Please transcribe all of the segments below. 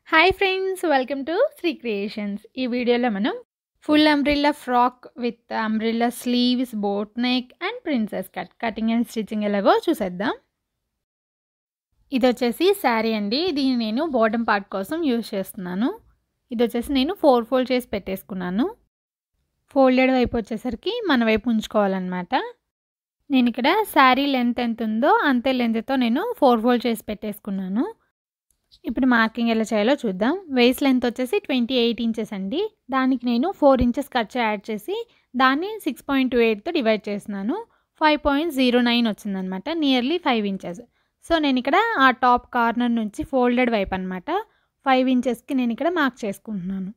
hi friends welcome to Sri Creations ఈ వీడియోలో మనం full umbrella frock with umbrella sleeves boat neck and princess cut cutting and stitching ఎలాగో చూసేద్దాం ఇది వచ్చేసి శారీ అండి దీన్ని నేను బాటమ్ పార్ట్ కోసం యూజ్ చేస్తున్నాను ఇది వచ్చేసి నేను ఫోర్ ఫోల్డ్ చేసి పెట్టేసుకున్నాను ఫోల్డెడ్ వైపు వచ్చేసరికి మన వైపు ఉంచుకోవాలన్నమాట నేను ఇక్కడ శారీ లెంత్ ఎంత ఉందో అంతే లెంత్తో నేను ఫోర్ ఫోల్డ్ చేసి పెట్టేసుకున్నాను ఇప్పుడు మార్కింగ్ ఎలా చేయాలో చూద్దాం వేస్ట్ లెంత్ వచ్చేసి ట్వంటీ ఎయిట్ ఇంచెస్ అండి దానికి నేను ఫోర్ ఇంచెస్ ఖర్చు యాడ్ చేసి దాన్ని సిక్స్ పాయింట్ టూ ఎయిట్తో డివైడ్ చేస్తున్నాను ఫైవ్ పాయింట్ జీరో నైన్ వచ్చిందనమాట నియర్లీ ఫైవ్ ఇంచెస్ సో నేను ఇక్కడ ఆ టాప్ కార్నర్ నుంచి ఫోల్డెడ్ వైపు అనమాట ఫైవ్ ఇంచెస్కి నేను ఇక్కడ మార్క్ చేసుకుంటున్నాను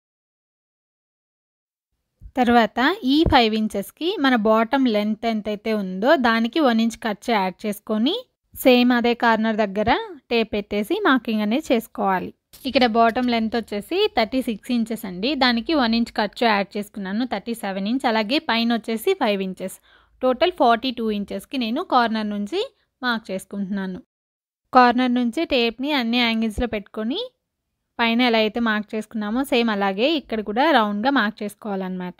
తర్వాత ఈ ఫైవ్ ఇంచెస్కి మన బాటమ్ లెంత్ ఎంతైతే ఉందో దానికి వన్ ఇంచ్ ఖర్చు యాడ్ చేసుకొని సేమ్ అదే కార్నర్ దగ్గర టేప్ పెట్టేసి మార్కింగ్ అనేది చేసుకోవాలి ఇక్కడ బాటమ్ లెంత్ వచ్చేసి థర్టీ సిక్స్ ఇంచెస్ అండి దానికి వన్ ఇంచ్ ఖర్చు యాడ్ చేసుకున్నాను థర్టీ సెవెన్ ఇంచ్ అలాగే పైన వచ్చేసి five inches total forty two ఇంచెస్కి నేను కార్నర్ నుంచి మార్క్ చేసుకుంటున్నాను కార్నర్ నుంచి టేప్ని అన్ని యాంగిల్స్లో పెట్టుకొని పైన ఎలా అయితే మార్క్ చేసుకున్నామో సేమ్ అలాగే ఇక్కడ కూడా రౌండ్గా మార్క్ చేసుకోవాలన్నమాట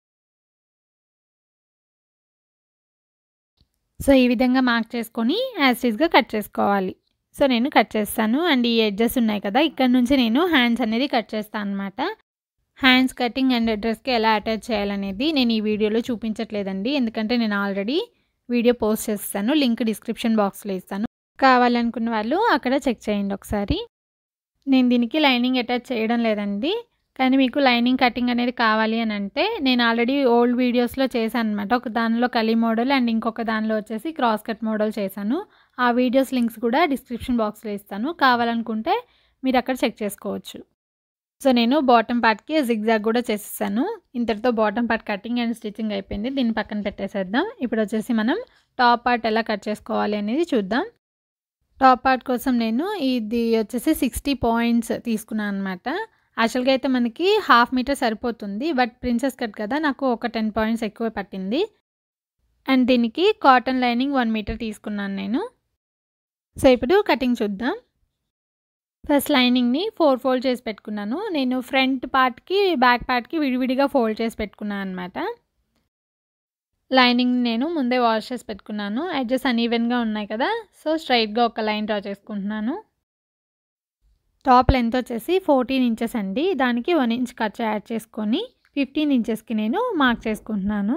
సో ఈ విధంగా మార్క్ చేసుకొని యాసిడ్గా కట్ చేసుకోవాలి సో నేను కట్ చేస్తాను అండ్ ఈ ఎడ్జెస్ ఉన్నాయి కదా ఇక్కడ నుంచి నేను హ్యాండ్స్ అనేది కట్ చేస్తాను అనమాట హ్యాండ్స్ కటింగ్ అండ్ డ్రెస్కి ఎలా అటాచ్ చేయాలనేది నేను ఈ వీడియోలో చూపించట్లేదండి ఎందుకంటే నేను ఆల్రెడీ వీడియో పోస్ట్ చేస్తాను లింక్ డిస్క్రిప్షన్ బాక్స్లో ఇస్తాను కావాలనుకున్న వాళ్ళు అక్కడ చెక్ చేయండి ఒకసారి నేను దీనికి లైనింగ్ అటాచ్ చేయడం లేదండి కానీ మీకు లైనింగ్ కటింగ్ అనేది కావాలి అని అంటే నేను ఆల్రెడీ ఓల్డ్ వీడియోస్లో చేశాను అనమాట ఒక దానిలో కలీ మోడల్ అండ్ ఇంకొక దానిలో వచ్చేసి క్రాస్ కట్ మోడల్ చేశాను ఆ వీడియోస్ లింక్స్ కూడా డిస్క్రిప్షన్ బాక్స్లో ఇస్తాను కావాలనుకుంటే మీరు అక్కడ చెక్ చేసుకోవచ్చు సో నేను బాటమ్ పార్ట్కి జిగ్జాగ్ కూడా చేసేసాను ఇంతటితో bottom part cutting and stitching అయిపోయింది దీన్ని పక్కన పెట్టేసేద్దాం ఇప్పుడు వచ్చేసి మనం టాప్ పార్ట్ ఎలా కట్ చేసుకోవాలి అనేది చూద్దాం టాప్ పార్ట్ కోసం నేను ఇది వచ్చేసి సిక్స్టీ పాయింట్స్ తీసుకున్నాను అనమాట యాక్చువల్గా అయితే మనకి హాఫ్ మీటర్ సరిపోతుంది బట్ ప్రిన్సెస్ కట్ కదా నాకు ఒక టెన్ పాయింట్స్ ఎక్కువ పట్టింది అండ్ దీనికి కాటన్ లైనింగ్ వన్ మీటర్ తీసుకున్నాను నేను సో ఇప్పుడు కటింగ్ చూద్దాం ఫస్ట్ లైనింగ్ని ఫోర్ ఫోల్డ్ చేసి పెట్టుకున్నాను నేను ఫ్రంట్ పార్ట్కి బ్యాక్ పార్ట్కి విడివిడిగా ఫోల్డ్ చేసి పెట్టుకున్నాను అనమాట లైనింగ్ నేను ముందే వాష్ చేసి పెట్టుకున్నాను ఎడ్జెస్ అన్ఈవెన్గా ఉన్నాయి కదా సో స్ట్రైట్గా ఒక లైన్ డ్రా చేసుకుంటున్నాను టాప్ లెంత్ వచ్చేసి ఫోర్టీన్ ఇంచెస్ అండి దానికి వన్ ఇంచ్ ఖర్చు యాడ్ చేసుకొని ఫిఫ్టీన్ ఇంచెస్కి నేను మార్క్ చేసుకుంటున్నాను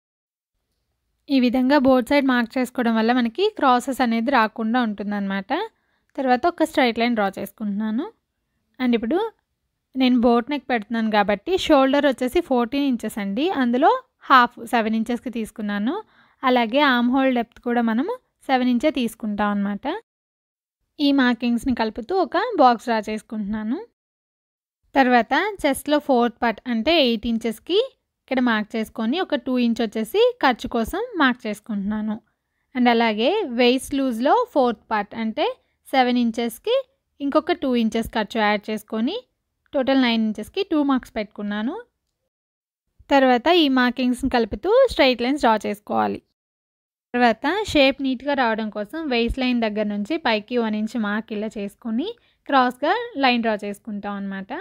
ఈ విధంగా బోర్డ్ సైడ్ మార్క్ చేసుకోవడం వల్ల మనకి క్రాసెస్ అనేది రాకుండా ఉంటుందన్నమాట తర్వాత ఒక స్ట్రైట్ లైన్ డ్రా చేసుకుంటున్నాను అండ్ ఇప్పుడు నేను బోట్ నెక్ పెడుతున్నాను కాబట్టి షోల్డర్ వచ్చేసి ఫోర్టీన్ ఇంచెస్ అండి అందులో హాఫ్ సెవెన్ ఇంచెస్కి తీసుకున్నాను అలాగే ఆమ్ హోల్ డెప్త్ కూడా మనము సెవెన్ ఇంచే తీసుకుంటాం అనమాట ఈ మార్కింగ్స్ని కలుపుతూ ఒక బాక్స్ డ్రా చేసుకుంటున్నాను తర్వాత చెస్ట్లో ఫోర్త్ పార్ట్ అంటే ఎయిట్ ఇంచెస్కి ఇక్కడ మార్క్ చేసుకొని ఒక టూ ఇంచ్ వచ్చేసి ఖర్చు కోసం మార్క్ చేసుకుంటున్నాను అండ్ అలాగే వెయిస్ట్ లూజ్లో ఫోర్త్ పార్ట్ అంటే సెవెన్ ఇంచెస్కి ఇంకొక టూ ఇంచెస్ ఖర్చు యాడ్ చేసుకొని టోటల్ నైన్ ఇంచెస్కి టూ మార్క్స్ పెట్టుకున్నాను తర్వాత ఈ మార్కింగ్స్ని కలుపుతూ స్ట్రైట్ లైన్స్ డ్రా చేసుకోవాలి తర్వాత షేప్ నీట్గా రావడం కోసం వెయిస్ట్ లైన్ దగ్గర నుంచి పైకి వన్ ఇంచ్ మార్క్ ఇలా చేసుకొని క్రాస్గా లైన్ డ్రా చేసుకుంటాం అనమాట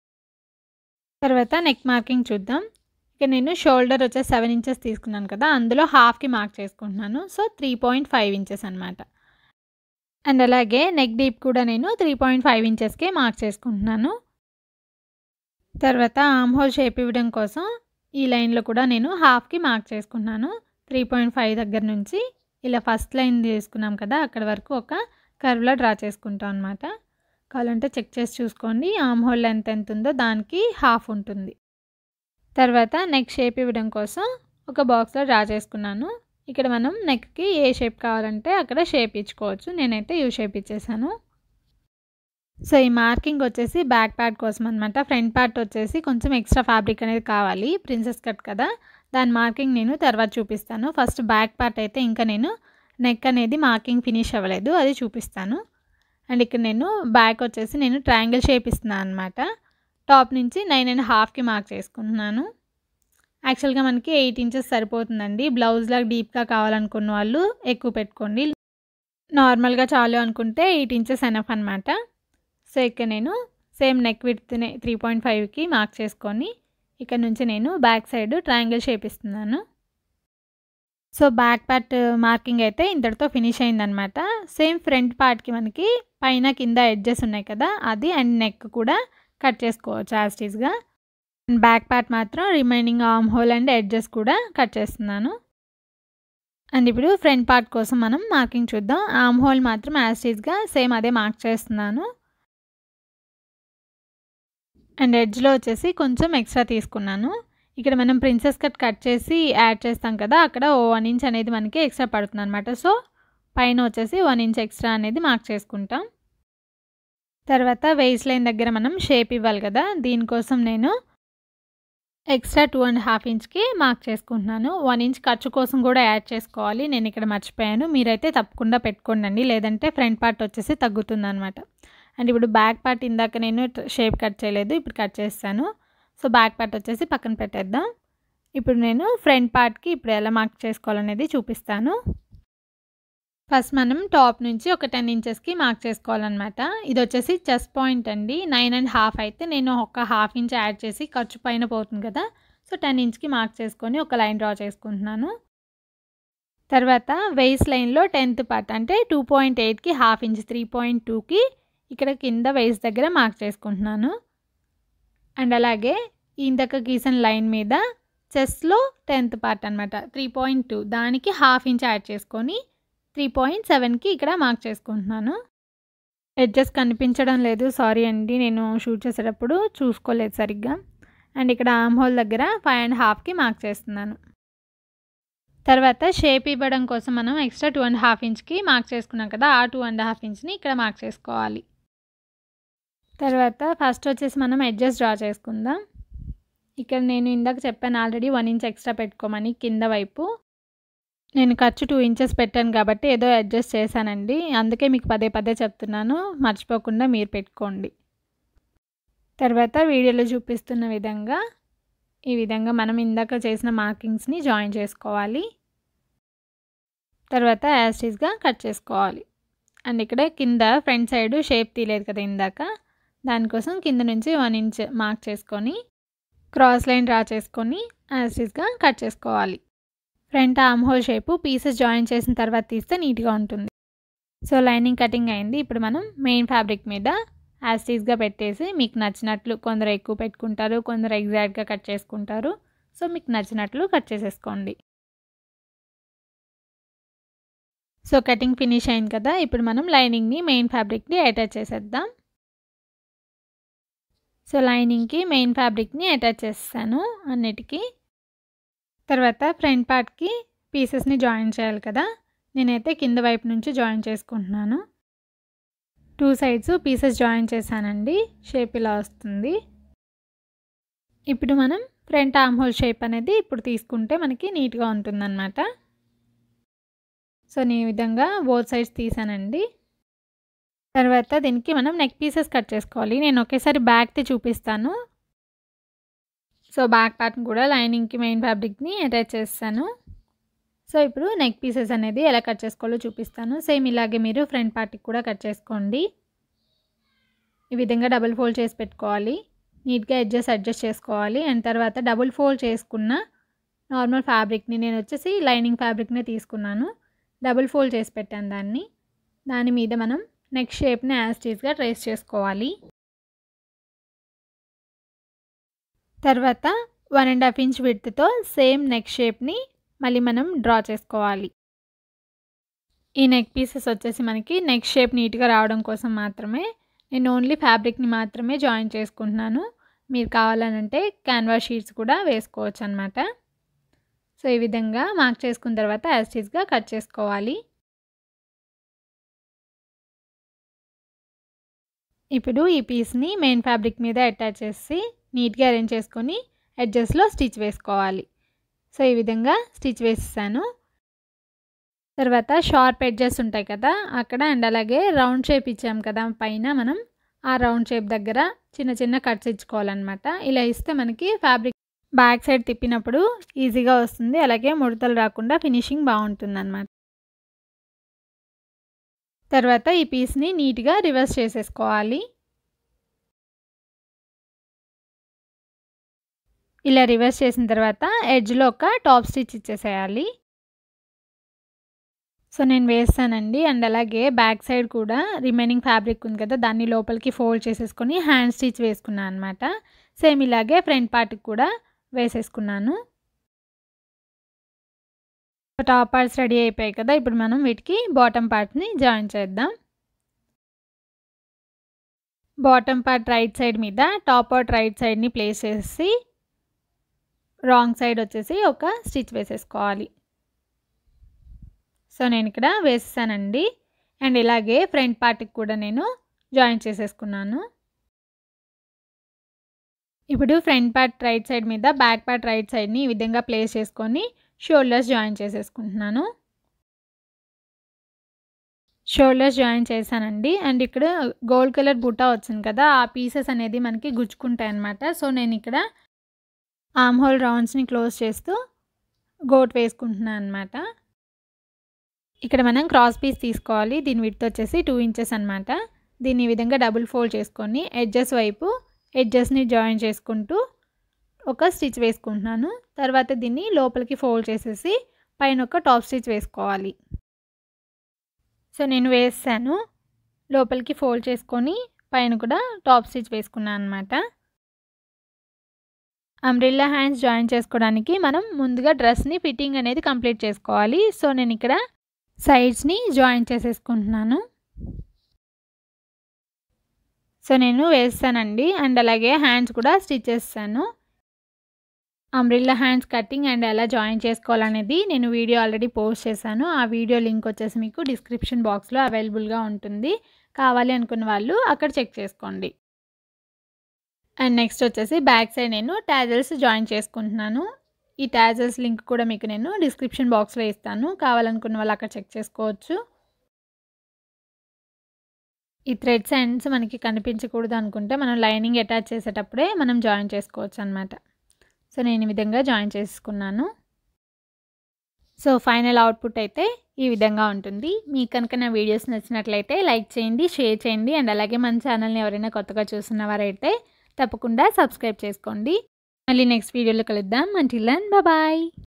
తర్వాత నెక్ మార్కింగ్ చూద్దాం ఇక నేను షోల్డర్ వచ్చే సెవెన్ ఇంచెస్ తీసుకున్నాను కదా అందులో హాఫ్కి మార్క్ చేసుకుంటున్నాను so three point five inches అనమాట అండ్ అలాగే నెక్ డీప్ కూడా నేను త్రీ పాయింట్ ఫైవ్ ఇంచెస్కే మార్క్ చేసుకుంటున్నాను తర్వాత ఆమ్ హోల్ షేప్ ఇవ్వడం కోసం ఈ లైన్లో కూడా నేను హాఫ్కి మార్క్ చేసుకున్నాను త్రీ పాయింట్ ఫైవ్ దగ్గర నుంచి ఇలా ఫస్ట్ లైన్ తీసుకున్నాం కదా అక్కడ వరకు ఒక కర్వ్లో డ్రా చేసుకుంటాం అనమాట కావాలంటే చెక్ చేసి చూసుకోండి ఆమ్ హోల్ లెంత్ ఎంత ఉందో దానికి హాఫ్ ఉంటుంది తర్వాత నెక్ షేప్ ఇవ్వడం కోసం ఒక బాక్స్లో డ్రా చేసుకున్నాను ఇక్కడ మనం నెక్కి ఏ షేప్ కావాలంటే అక్కడ షేప్ ఇచ్చుకోవచ్చు నేనైతే యూ షేప్ ఇచ్చేసాను సో ఈ మార్కింగ్ వచ్చేసి బ్యాక్ పార్ట్ కోసం అనమాట ఫ్రంట్ పార్ట్ వచ్చేసి కొంచెం ఎక్స్ట్రా ఫ్యాబ్రిక్ అనేది కావాలి ప్రిన్సెస్ కట్ కదా దాని మార్కింగ్ నేను తర్వాత చూపిస్తాను ఫస్ట్ బ్యాక్ పార్ట్ అయితే ఇంకా నేను నెక్ అనేది మార్కింగ్ ఫినిష్ అవ్వలేదు అది చూపిస్తాను అండ్ ఇక్కడ నేను బ్యాక్ వచ్చేసి నేను ట్రయాంగిల్ షేప్ ఇస్తున్నాను అనమాట టాప్ నుంచి నైన్ అండ్ హాఫ్కి మార్క్ చేసుకుంటున్నాను యాక్చువల్గా మనకి ఎయిట్ ఇంచెస్ సరిపోతుందండి బ్లౌజ్లాగా డీప్గా కావాలనుకున్న వాళ్ళు ఎక్కువ పెట్టుకోండి నార్మల్గా చాలు అనుకుంటే ఎయిట్ ఇంచెస్ ఎనఫ్ అనమాట సో ఇక్కడ నేను సేమ్ నెక్ విడ్త్ని త్రీ పాయింట్ ఫైవ్కి మార్క్ చేసుకొని ఇక్కడ నుంచి నేను బ్యాక్ సైడ్ ట్రయాంగిల్ షేప్ ఇస్తున్నాను సో బ్యాక్ పార్ట్ మార్కింగ్ అయితే ఇంతటితో ఫినిష్ అయిందనమాట సేమ్ ఫ్రంట్ పార్ట్కి మనకి పైన కింద ఎడ్జెస్ ఉన్నాయి కదా అది అండ్ నెక్ కూడా కట్ చేసుకోవచ్చు యాస్టీస్గా అండ్ బ్యాక్ పార్ట్ మాత్రం remaining armhole and edges కూడా కట్ చేస్తున్నాను అండ్ ఇప్పుడు ఫ్రంట్ పార్ట్ కోసం మనం మార్కింగ్ చూద్దాం ఆర్మ్ హోల్ మాత్రం యాస్టీస్గా సేమ్ అదే మార్క్ చేస్తున్నాను అండ్ ఎడ్జ్లో వచ్చేసి కొంచెం ఎక్స్ట్రా తీసుకున్నాను ఇక్కడ మనం ప్రిన్సెస్ కట్ కట్ చేసి యాడ్ చేస్తాం కదా అక్కడ ఓ వన్ ఇంచ్ అనేది మనకి ఎక్స్ట్రా పడుతుంది అనమాట సో పైన వచ్చేసి వన్ ఇంచ్ ఎక్స్ట్రా అనేది మార్క్ చేసుకుంటాం తర్వాత వెయిస్ లైన్ దగ్గర మనం షేప్ ఇవ్వాలి కదా దీనికోసం నేను ఎక్స్ట్రా టూ అండ్ హాఫ్ ఇంచ్కి మార్క్ చేసుకుంటున్నాను వన్ ఇంచ్ ఖర్చు కోసం కూడా యాడ్ చేసుకోవాలి నేను ఇక్కడ మర్చిపోయాను మీరైతే తప్పకుండా పెట్టుకోండి లేదంటే ఫ్రంట్ పార్ట్ వచ్చేసి తగ్గుతుంది అనమాట అండ్ ఇప్పుడు బ్యాక్ పార్ట్ ఇందాక నేను షేప్ కట్ చేయలేదు ఇప్పుడు కట్ చేస్తాను సో బ్యాక్ పార్ట్ వచ్చేసి పక్కన పెట్టేద్దాం ఇప్పుడు నేను ఫ్రంట్ పార్ట్కి ఇప్పుడు ఎలా మార్క్ చేసుకోవాలనేది చూపిస్తాను ఫస్ట్ మనం టాప్ నుంచి ఒక టెన్ ఇంచెస్కి మార్క్ చేసుకోవాలన్నమాట ఇది వచ్చేసి చెస్ట్ పాయింట్ అండి నైన్ అండ్ హాఫ్ అయితే నేను ఒక హాఫ్ ఇంచ్ యాడ్ చేసి ఖర్చు పైన పోతుంది కదా సో టెన్ ఇంచ్కి మార్క్ చేసుకొని ఒక లైన్ డ్రా చేసుకుంటున్నాను తర్వాత వెయిస్ లైన్లో టెన్త్ పార్ట్ అంటే టూ పాయింట్ ఎయిట్కి హాఫ్ ఇంచ్ త్రీ పాయింట్ టూకి ఇక్కడ కింద వెయిస్ దగ్గర మార్క్ చేసుకుంటున్నాను అండ్ అలాగే ఇందాక గీసిన లైన్ మీద చెస్లో టెన్త్ పార్ట్ అనమాట త్రీ పాయింట్ టూ దానికి హాఫ్ ఇంచ్ యాడ్ చేసుకొని త్రీ పాయింట్ సెవెన్కి ఇక్కడ మార్క్ చేసుకుంటున్నాను ఎడ్జెస్ కనిపించడం లేదు సారీ అండి నేను షూట్ చేసేటప్పుడు చూసుకోలేదు సరిగ్గా అండ్ ఇక్కడ ఆమ్ హోల్ దగ్గర ఫైవ్ అండ్ హాఫ్కి మార్క్ చేస్తున్నాను తర్వాత షేప్ ఇవ్వడం కోసం మనం ఎక్స్ట్రా టూ అండ్ హాఫ్ ఇంచ్కి మార్క్ చేసుకున్నాం కదా ఆ టూ అండ్ హాఫ్ ఇంచ్ని ఇక్కడ మార్క్ చేసుకోవాలి తర్వాత ఫస్ట్ వచ్చేసి మనం ఎడ్జెస్ డ్రా చేసుకుందాం ఇక్కడ నేను ఇందాక చెప్పాను ఆల్రెడీ వన్ ఇంచ్ ఎక్స్ట్రా పెట్టుకోమని కింద వైపు నేను ఖర్చు టూ ఇంచెస్ పెట్టాను కాబట్టి ఏదో అడ్జస్ట్ చేశానండి అందుకే మీకు పదే పదే చెప్తున్నాను మర్చిపోకుండా మీరు పెట్టుకోండి తర్వాత వీడియోలో చూపిస్తున్న విధంగా ఈ విధంగా మనం ఇందాక చేసిన మార్కింగ్స్ని జాయిన్ చేసుకోవాలి తర్వాత యాస్టీస్గా కట్ చేసుకోవాలి అండ్ ఇక్కడ కింద ఫ్రంట్ సైడ్ షేప్ తీయలేదు కదా ఇందాక దానికోసం కింద నుంచి వన్ ఇంచ్ మార్క్ చేసుకొని క్రాస్ లైన్ డ్రా చేసుకొని యాస్టీస్గా కట్ చేసుకోవాలి front armhole shape pieces join చేసిన తర్వాత తీస్తే నీట్గా ఉంటుంది సో లైనింగ్ కటింగ్ అయింది ఇప్పుడు మనం మెయిన్ ఫ్యాబ్రిక్ మీద యాస్టీస్గా పెట్టేసి మీకు నచ్చినట్లు కొందరు ఎక్కువ పెట్టుకుంటారు కొందరు ఎగ్జాక్ట్గా కట్ చేసుకుంటారు సో మీకు నచ్చినట్లు కట్ చేసేసుకోండి సో కటింగ్ ఫినిష్ అయింది కదా ఇప్పుడు మనం లైనింగ్ని మెయిన్ ఫ్యాబ్రిక్ని అటాచ్ చేసేద్దాం సో లైనింగ్కి మెయిన్ ఫ్యాబ్రిక్ని అటాచ్ చేస్తాను అన్నిటికీ తర్వాత ఫ్రంట్ పార్ట్కి పీసెస్ని జాయిన్ చేయాలి కదా నేనైతే కింద వైపు నుంచి జాయిన్ చేసుకుంటున్నాను టూ సైడ్స్ పీసెస్ జాయిన్ చేశానండి షేప్ ఇలా వస్తుంది ఇప్పుడు మనం ఫ్రంట్ ఆర్మ్ హోల్ షేప్ అనేది ఇప్పుడు తీసుకుంటే మనకి నీట్గా ఉంటుందన్నమాట సో నేను ఈ విధంగా బోత్ సైడ్స్ తీసానండి తర్వాత దీనికి మనం నెక్ పీసెస్ కట్ చేసుకోవాలి నేను ఒకేసారి బ్యాక్ది చూపిస్తాను సో బ్యాక్ పార్ట్ని కూడా లైనింగ్కి మెయిన్ ఫ్యాబ్రిక్ని అటాచ్ చేస్తాను సో ఇప్పుడు నెక్ పీసెస్ అనేది ఎలా కట్ చేసుకోవాలో చూపిస్తాను సేమ్ ఇలాగే మీరు ఫ్రంట్ పార్ట్కి కూడా కట్ చేసుకోండి ఈ విధంగా డబుల్ ఫోల్డ్ చేసి పెట్టుకోవాలి నీట్గా అడ్జస్ట్ అడ్జస్ట్ చేసుకోవాలి అండ్ తర్వాత డబుల్ ఫోల్డ్ చేసుకున్న నార్మల్ ఫ్యాబ్రిక్ని నేను వచ్చేసి లైనింగ్ ఫ్యాబ్రిక్నే తీసుకున్నాను డబుల్ ఫోల్డ్ చేసి పెట్టాను దాన్ని దాని మీద మనం నెక్ షేప్ని యాస్టీస్గా ట్రేస్ చేసుకోవాలి తర్వాత వన్ అండ్ హాఫ్ ఇంచ్ విడ్త్తో సేమ్ నెక్ షేప్ని మళ్ళీ మనం డ్రా చేసుకోవాలి ఈ నెక్ పీసెస్ వచ్చేసి మనకి నెక్ షేప్ నీట్గా రావడం కోసం మాత్రమే నేను ఓన్లీ ఫ్యాబ్రిక్ని మాత్రమే జాయిన్ చేసుకుంటున్నాను మీరు కావాలనంటే క్యాన్వా షీట్స్ కూడా వేసుకోవచ్చు అనమాట సో ఈ విధంగా మార్క్ చేసుకున్న తర్వాత యాస్టీస్గా కట్ చేసుకోవాలి ఇప్పుడు ఈ పీస్ని మెయిన్ ఫ్యాబ్రిక్ మీద అటాచ్ చేసి నీట్గా అరేంజ్ చేసుకొని ఎడ్జస్ట్లో స్టిచ్ వేసుకోవాలి సో ఈ విధంగా స్టిచ్ వేసేసాను తర్వాత షార్ప్ ఎడ్జెస్ ఉంటాయి కదా అక్కడ అండ్ అలాగే రౌండ్ షేప్ ఇచ్చాం కదా పైన మనం ఆ రౌండ్ షేప్ దగ్గర చిన్న చిన్న కట్స్ ఇచ్చుకోవాలన్నమాట ఇలా ఇస్తే మనకి ఫ్యాబ్రిక్ బ్యాక్ సైడ్ తిప్పినప్పుడు ఈజీగా వస్తుంది అలాగే ముడతలు రాకుండా ఫినిషింగ్ బాగుంటుంది అన్నమాట తర్వాత ఈ పీస్ని నీట్గా రివర్స్ చేసేసుకోవాలి ఇలా రివర్స్ చేసిన తర్వాత ఎడ్జ్లో ఒక టాప్ స్టిచ్ ఇచ్చేసేయాలి సో నేను వేస్తానండి అండ్ అలాగే బ్యాక్ సైడ్ కూడా రిమైనింగ్ ఫ్యాబ్రిక్ ఉంది కదా దాన్ని లోపలికి ఫోల్డ్ చేసేసుకొని హ్యాండ్ స్టిచ్ వేసుకున్నాను అనమాట సేమ్ ఇలాగే ఫ్రంట్ పార్ట్కి కూడా వేసేసుకున్నాను టాప్ పార్ట్స్ రెడీ అయిపోయాయి కదా ఇప్పుడు మనం వీటికి బాటమ్ పార్ట్ని జాయిన్ చేద్దాం బాటమ్ పార్ట్ రైట్ సైడ్ మీద టాప్ పార్ట్ రైట్ సైడ్ని ప్లేస్ చేసి రాంగ్ సైడ్ వచ్చేసి ఒక స్టిచ్ వేసేసుకోవాలి సో నేను ఇక్కడ వేసేసానండి అండ్ ఇలాగే ఫ్రంట్ పార్ట్కి కూడా నేను జాయిన్ చేసేసుకున్నాను ఇప్పుడు ఫ్రంట్ పార్ట్ రైట్ సైడ్ మీద బ్యాక్ పార్ట్ రైట్ సైడ్ని ఈ విధంగా ప్లేస్ చేసుకొని షోల్డర్స్ జాయిన్ చేసేసుకుంటున్నాను షోల్డర్స్ జాయిన్ చేశానండి అండ్ ఇక్కడ గోల్డ్ కలర్ బుట్టా వచ్చింది కదా ఆ పీసెస్ అనేది మనకి గుచ్చుకుంటాయి అనమాట సో నేను ఇక్కడ ఆమ్ హోల్ రౌండ్స్ని క్లోజ్ చేస్తూ గోట్ వేసుకుంటున్నాను అనమాట ఇక్కడ మనం క్రాస్ పీస్ తీసుకోవాలి దీని విడ్త్ వచ్చేసి టూ ఇంచెస్ అనమాట దీన్ని ఈ విధంగా డబుల్ ఫోల్డ్ చేసుకొని ఎడ్జెస్ వైపు ఎడ్జెస్ని జాయిన్ చేసుకుంటూ ఒక స్టిచ్ వేసుకుంటున్నాను తర్వాత దీన్ని లోపలికి ఫోల్డ్ చేసేసి పైన ఒక టాప్ స్టిచ్ వేసుకోవాలి సో నేను వేసాను లోపలికి ఫోల్డ్ చేసుకొని పైన కూడా టాప్ స్టిచ్ వేసుకున్నాను అనమాట అంబ్రిల్లా హ్యాండ్స్ జాయిన్ చేసుకోవడానికి మనం ముందుగా డ్రెస్ని ఫిట్టింగ్ అనేది కంప్లీట్ చేసుకోవాలి సో నేను ఇక్కడ సైడ్స్ని జాయిన్ చేసేసుకుంటున్నాను సో నేను వేస్తానండి అండ్ అలాగే హ్యాండ్స్ కూడా స్టిచ్ చేస్తాను అంబ్రిల్లా హ్యాండ్స్ కటింగ్ అండ్ ఎలా జాయిన్ చేసుకోవాలనేది నేను వీడియో ఆల్రెడీ పోస్ట్ చేశాను ఆ వీడియో లింక్ వచ్చేసి మీకు డిస్క్రిప్షన్ బాక్స్లో అవైలబుల్గా ఉంటుంది కావాలి అనుకున్న వాళ్ళు అక్కడ చెక్ చేసుకోండి అండ్ నెక్స్ట్ వచ్చేసి బ్యాక్ సైడ్ నేను ట్యాజల్స్ జాయిన్ చేసుకుంటున్నాను ఈ ట్యాజల్స్ లింక్ కూడా మీకు నేను డిస్క్రిప్షన్ బాక్స్లో ఇస్తాను కావాలనుకున్న వాళ్ళు అక్కడ చెక్ చేసుకోవచ్చు ఈ థ్రెడ్స్ ఎండ్స్ మనకి కనిపించకూడదు అనుకుంటే మనం లైనింగ్ అటాచ్ చేసేటప్పుడే మనం జాయిన్ చేసుకోవచ్చు అనమాట సో నేను ఈ విధంగా జాయిన్ చేసుకున్నాను సో ఫైనల్ అవుట్పుట్ అయితే ఈ విధంగా ఉంటుంది మీకు కనుక నా వీడియోస్ నచ్చినట్లయితే లైక్ చేయండి షేర్ చేయండి అండ్ అలాగే మన ఛానల్ని ఎవరైనా కొత్తగా చూస్తున్నవారైతే తప్పకుండా సబ్స్క్రైబ్ చేసుకోండి మళ్ళీ నెక్స్ట్ వీడియోలో కలుద్దాం అంటిల్ బాయ్